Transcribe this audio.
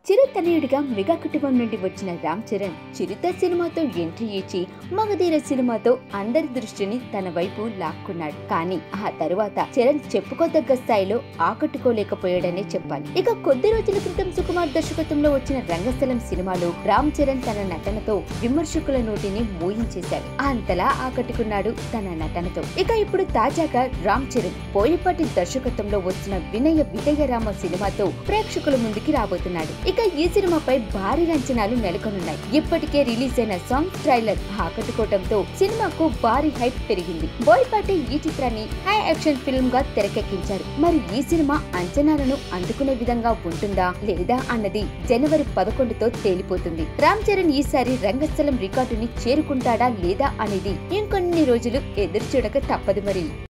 చిరుతనయుడిగా mega కుటుంబం నుండి వచ్చిన రామ్ చరణ్ చిరుత సినిమాతో ఎంట్రీ ఇచ్చి మగధీర సినిమాతో అందరి దృష్టిని తన వైపు లాక్కున్నాడు కానీ ఆ తరువాత చరణ్ చెప్పుకోదగ్గ స్థాయిలో ఆకట్టుకోలేకపోయాడనే చెప్పాలి ఇక కొద్ది రోజుల క్రితం సుకుమార్ దర్శకత్వంలో వచ్చిన రంగస్థలం సినిమాలో రామ్ చరణ్ తన నటనతో విమర్శకుల నోటిని మోయించేశాడు అంతలా ఆకట్టుకున్నాడు తన నటనతో ఇక ఇప్పుడు తాజాగా రామ్ చరణ్ పోయిపాటి దర్శకత్వంలో వచ్చిన వినయ విజయరామ సినిమాతో ప్రేక్షకుల ముందుకి రాబోతున్నాడు ఇక ఈ సినిమాపై భారీ అంచనాలు నెలకొనున్నాయి ఇప్పటికే రిలీజ్ అయిన సాంగ్ ట్రైలర్ ఆకట్టుకోవడంతో సినిమాకు భారీ హైప్ పెరిగింది బోయపాటి ఈ చిత్రాన్ని హై యాక్షన్ ఫిల్మ్ గా తెరకెక్కించారు మరి ఈ సినిమా అంచనాలను అందుకునే విధంగా ఉంటుందా లేదా అన్నది జనవరి పదకొండుతో తేలిపోతుంది రామ్ చరణ్ ఈసారి రంగస్థలం రికార్డుని చేరుకుంటాడా లేదా అనేది ఇంకొన్ని రోజులు ఎదురు చూడక తప్పదు మరి